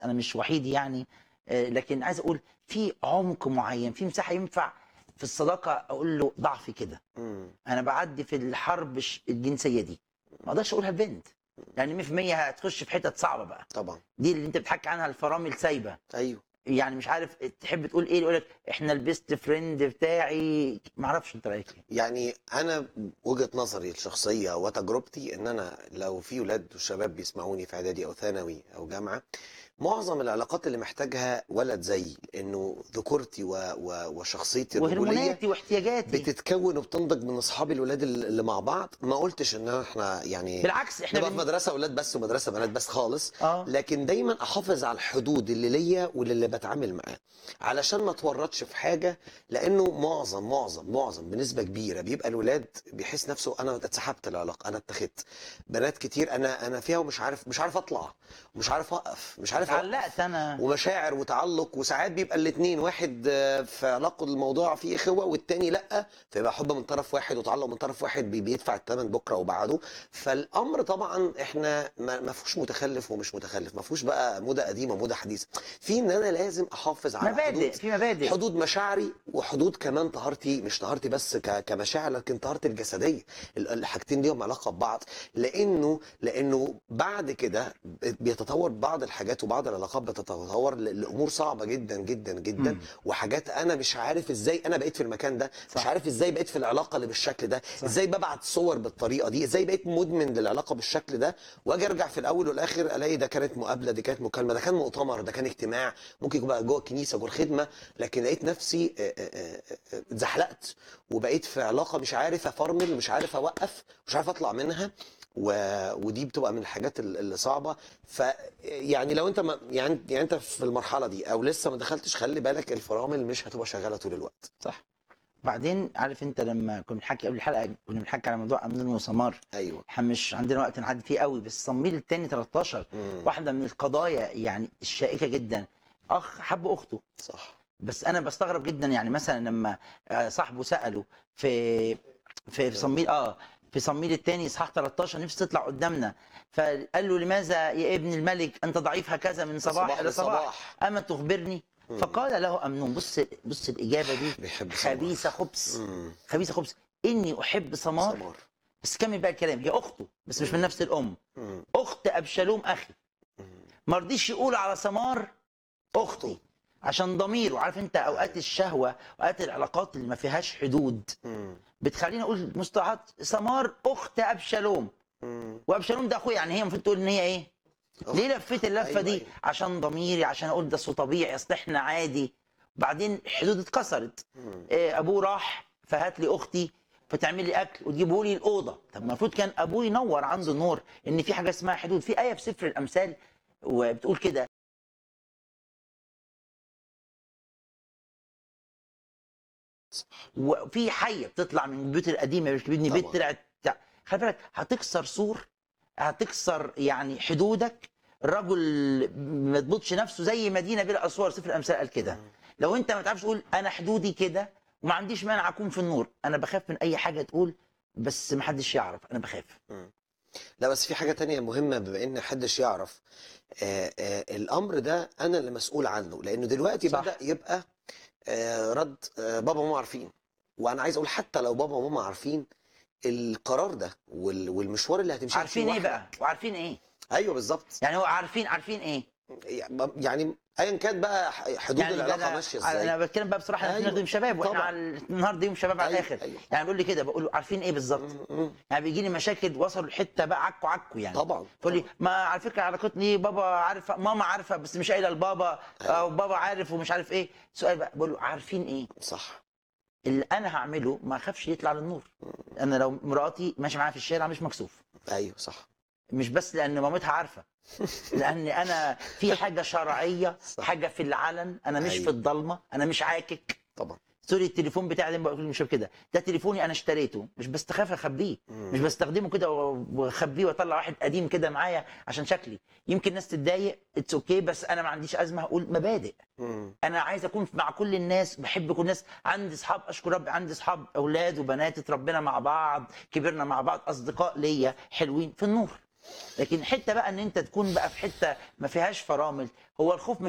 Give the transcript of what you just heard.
انا مش وحيد يعني آه، لكن عايز اقول في عمق معين في مساحه ينفع في الصداقه اقول له ضعفي كده مم. انا بعدي في الحرب ش- الجنسيه دي ما اقدرش اقولها لبنت يعني 100% هتخش في حتت صعبه بقى طبعا دي اللي انت بتحكي عنها الفرامل سايبه ايوه يعني مش عارف تحب تقول ايه يقول لك احنا البيست فريند بتاعي ما اعرفش انت رايك ايه يعني انا وجهه نظري الشخصيه وتجربتي ان انا لو في ولاد وشباب بيسمعوني في اعدادي او ثانوي او جامعه معظم العلاقات اللي محتاجها ولد زيي انه ذكورتي و... و... وشخصيتي الرجوليه وهرموناتي واحتياجاتي بتتكون وبتنضج من اصحابي الولاد اللي مع بعض ما قلتش ان احنا يعني بالعكس احنا نبقى في بن... مدرسه اولاد بس ومدرسه بنات بس خالص اه لكن دايما احافظ على الحدود اللي ليا واللي بتعامل معاه علشان ما اتورطش في حاجه لانه معظم معظم معظم بنسبه كبيره بيبقى الولاد بيحس نفسه انا اتسحبت العلاقه انا اتخذت بنات كتير انا انا فيها ومش عارف مش عارف اطلع مش عارف اوقف مش عارف أوقف. اتعلقت انا ومشاعر وتعلق وساعات بيبقى الاثنين واحد آه، في علاقه الموضوع فيه اخوه والتاني لا فيبقى حب من طرف واحد وتعلق من طرف واحد بي- بيدفع الثمن بكره وبعده فالامر طبعا احنا ما ما فيهوش متخلف ومش متخلف ما فيهوش بقى موضه قديمه موضه حديثه في ان انا لازم احافظ على مبادئ حدود في مبادئ حدود مشاعري وحدود كمان طهارتي مش طهارتي بس ك- كمشاعر لكن طهارتي الجسديه ال- الحاجتين ليهم علاقه ببعض لانه لانه بعد كده بيتطور بعض الحاجات وبعض العلاقات بتتطور ل- لامور صعبه جدا جدا جدا مم. وحاجات انا مش عارف ازاي انا بقيت في المكان ده مش صح. عارف ازاي بقيت في العلاقه اللي بالشكل ده صح. ازاي ببعت صور بالطريقه دي ازاي بقيت مدمن للعلاقه بالشكل ده واجي ارجع في الاول والاخر الاقي ده كانت مقابله دي كانت مكالمه ده كان مؤتمر ده كان اجتماع ممكن يكون بقى جوه الكنيسه جوه الخدمه لكن لقيت نفسي آه، آه، آه، آه، اتزحلقت وبقيت في علاقه مش عارف افرمل مش عارف اوقف مش عارف اطلع منها و... ودي بتبقى من الحاجات ال- اللي صعبه ف يعني لو انت ما يعني يعني انت في المرحله دي او لسه ما دخلتش خلي بالك الفرامل مش هتبقى شغاله طول الوقت صح بعدين عارف انت لما كنا بنحكي قبل الحلقه كنا بنحكي على موضوع امنون وسمار ايوه احنا مش عندنا وقت نعدي فيه قوي بس صمويل الثاني 13 مم. واحده من القضايا يعني الشائكه جدا اخ حب اخته صح بس انا بستغرب جدا يعني مثلا لما آه، صاحبه ساله في في في صمويل اه في صمويل الثاني اصحاح 13 نفسي تطلع قدامنا فقال له لماذا يا ابن الملك انت ضعيف هكذا من صباح الى صباح اما تخبرني مم. فقال له امنون بص بص الاجابه دي بيحب سمار. خبيثه خبث مم. خبيثه خبث اني احب سمار سمار بس كمل بقى الكلام هي اخته بس مش من نفس الام مم. اخت ابشالوم اخي مم. ما رضيش يقول على سمار اختي عشان ضميره عارف انت اوقات الشهوه اوقات العلاقات اللي ما فيهاش حدود مم. بتخليني اقول مصطلحات سمار اخت ابشالوم مم. وابشالوم ده اخويا يعني هي المفروض تقول ان هي ايه أخت. ليه لفيت اللفه أيوة، دي أيوة. عشان ضميري عشان اقول ده أصل طبيعي اصل احنا عادي بعدين الحدود اتكسرت مم. إيه، ابوه راح فهات لي اختي فتعمل لي اكل وتجيبه لي الاوضه طب المفروض كان ابوه ينور عنده النور ان في حاجه اسمها حدود في ايه في سفر الامثال وبتقول كده وفي حيه بتطلع من البيوت القديمه مش بيبني بيت طبعاً. طلعت بتاع- خلي بالك هتكسر سور هتكسر يعني حدودك الرجل ما يضبطش نفسه زي مدينه بلا اسوار سفر الامثال قال كده لو انت ما تعرفش تقول انا حدودي كده وما عنديش مانع اكون في النور انا بخاف من اي حاجه تقول بس ما حدش يعرف انا بخاف لا بس في حاجة تانية مهمة بما ان محدش يعرف آه آه الامر ده انا اللي مسؤول عنه لانه دلوقتي صح. بدأ يبقى آه رد آه بابا وماما عارفين وانا عايز اقول حتى لو بابا وماما عارفين القرار ده وال- والمشوار اللي هتمشي عارفين ايه بقى وعارفين ايه ايوه بالظبط يعني هو عارفين عارفين ايه يعني ايا كان بقى حدود يعني العلاقه انا ماشيه ازاي انا بتكلم بقى بصراحه احنا أيوة. النهارده يوم شباب واحنا طبعا. على النهارده يوم شباب على أيوة، الاخر أيوة. يعني بيقول لي كده بقول له عارفين ايه بالظبط م- م. يعني بيجي لي مشاكل وصلوا لحته بقى عكوا عكوا يعني طبعا تقول لي ما على فكره علاقتني بابا عارفه ماما عارفه بس مش قايله لبابا أيوة. او بابا عارف ومش عارف ايه سؤال بقى بقول له عارفين ايه صح اللي انا هعمله ما اخافش يطلع للنور انا لو مراتي ماشيه معايا في الشارع مش مكسوف ايوه صح مش بس لان مامتها عارفه لان انا في حاجه شرعيه صح. حاجه في العلن انا مش أيوة. في الضلمه انا مش عاكك طبعا سوري التليفون بتاعي ده بقول مش كده ده تليفوني انا اشتريته مش بستخاف اخبيه مم. مش بستخدمه كده واخبيه واطلع واحد قديم كده معايا عشان شكلي يمكن ناس تتضايق اتس اوكي بس انا ما عنديش ازمه اقول مبادئ مم. انا عايز اكون مع كل الناس بحب كل الناس عندي اصحاب اشكر ربي عندي اصحاب اولاد وبنات اتربينا مع بعض كبرنا مع بعض اصدقاء ليا حلوين في النور لكن حته بقى ان انت تكون بقى في حته ما فيهاش فرامل هو الخوف مش